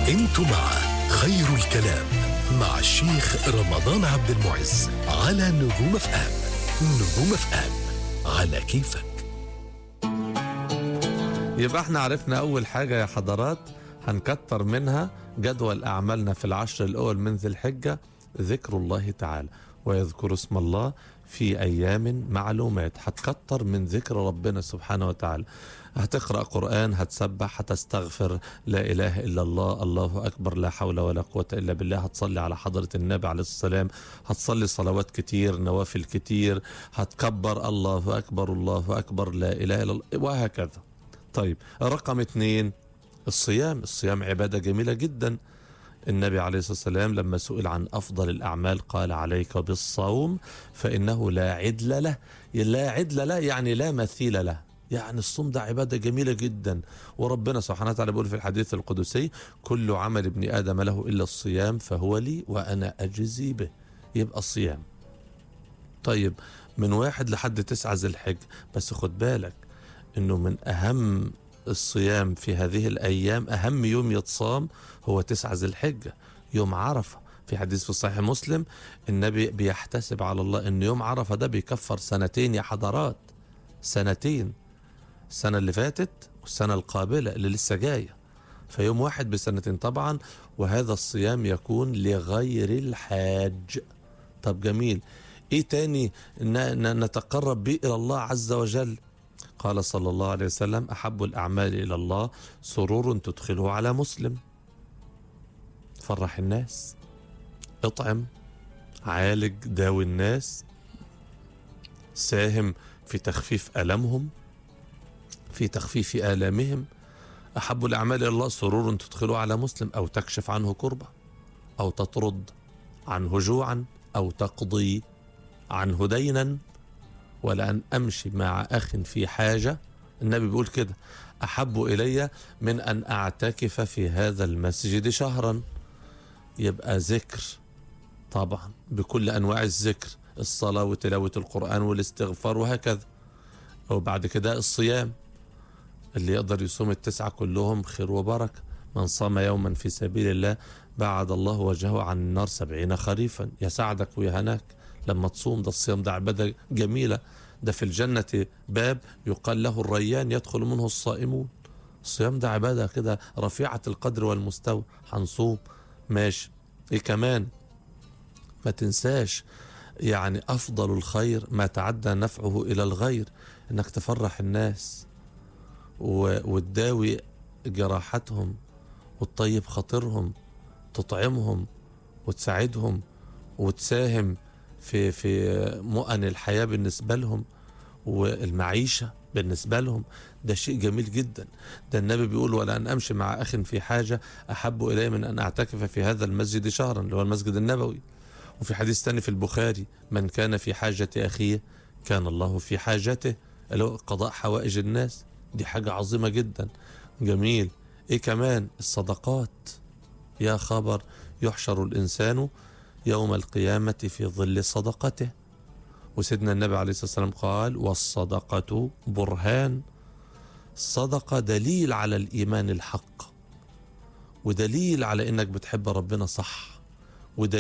انتم مع خير الكلام مع الشيخ رمضان عبد المعز على نجوم اف ام نجوم اف ام على كيفك يبقى احنا عرفنا اول حاجة يا حضرات هنكتر منها جدول اعمالنا في العشر الاول من ذي الحجة ذكر الله تعالى ويذكر اسم الله في ايام معلومات هتكتر من ذكر ربنا سبحانه وتعالى هتقرا قران هتسبح هتستغفر لا اله الا الله الله اكبر لا حول ولا قوه الا بالله هتصلي على حضره النبي عليه السلام هتصلي صلوات كتير نوافل كتير هتكبر الله اكبر الله اكبر لا اله الا الله وهكذا طيب رقم اتنين الصيام الصيام عباده جميله جدا النبي عليه الصلاة والسلام لما سئل عن أفضل الأعمال قال عليك بالصوم فإنه لا عدل له لا عدل له يعني لا مثيل له يعني الصوم ده عبادة جميلة جدا وربنا سبحانه وتعالى بيقول في الحديث القدسي كل عمل ابن آدم له إلا الصيام فهو لي وأنا أجزي به يبقى الصيام طيب من واحد لحد تسعة ذي الحج بس خد بالك انه من اهم الصيام في هذه الايام اهم يوم يتصام هو تسعة ذي الحجة يوم عرفة في حديث في صحيح مسلم النبي بيحتسب على الله ان يوم عرفة ده بيكفر سنتين يا حضرات سنتين السنة اللي فاتت والسنة القابلة اللي لسه جاية فيوم واحد بسنتين طبعا وهذا الصيام يكون لغير الحاج طب جميل ايه تاني ن- ن- نتقرب به الى الله عز وجل قال صلى الله عليه وسلم احب الاعمال الى الله سرور تدخله على مسلم فرح الناس اطعم عالج داوي الناس ساهم في تخفيف المهم في تخفيف الامهم احب الاعمال الى الله سرور تدخله على مسلم او تكشف عنه كربه او تطرد عنه جوعا او تقضي عنه دينا ولأن أمشي مع أخ في حاجة النبي بيقول كده أحب إلي من أن أعتكف في هذا المسجد شهرا يبقى ذكر طبعا بكل أنواع الذكر الصلاة وتلاوة القرآن والاستغفار وهكذا وبعد كده الصيام اللي يقدر يصوم التسعة كلهم خير وبركة من صام يوما في سبيل الله بعد الله وجهه عن النار سبعين خريفا يساعدك ويهناك لما تصوم ده الصيام ده عبادة جميلة ده في الجنة باب يقال له الريان يدخل منه الصائمون الصيام ده عبادة كده رفيعة القدر والمستوى هنصوم ماشي ايه كمان ما تنساش يعني افضل الخير ما تعدى نفعه الى الغير انك تفرح الناس و- وتداوي جراحتهم وتطيب خاطرهم تطعمهم وتساعدهم وتساهم في في مؤن الحياة بالنسبة لهم والمعيشة بالنسبة لهم ده شيء جميل جدا ده النبي بيقول ولأن أمشي مع أخ في حاجة أحب إلي من أن أعتكف في هذا المسجد شهرا اللي هو المسجد النبوي وفي حديث تاني في البخاري من كان في حاجة أخيه كان الله في حاجته اللي هو قضاء حوائج الناس دي حاجة عظيمة جدا جميل إيه كمان الصدقات يا خبر يحشر الإنسان يوم القيامة في ظل صدقته وسيدنا النبي عليه الصلاة والسلام قال والصدقة برهان الصدقة دليل على الإيمان الحق ودليل على إنك بتحب ربنا صح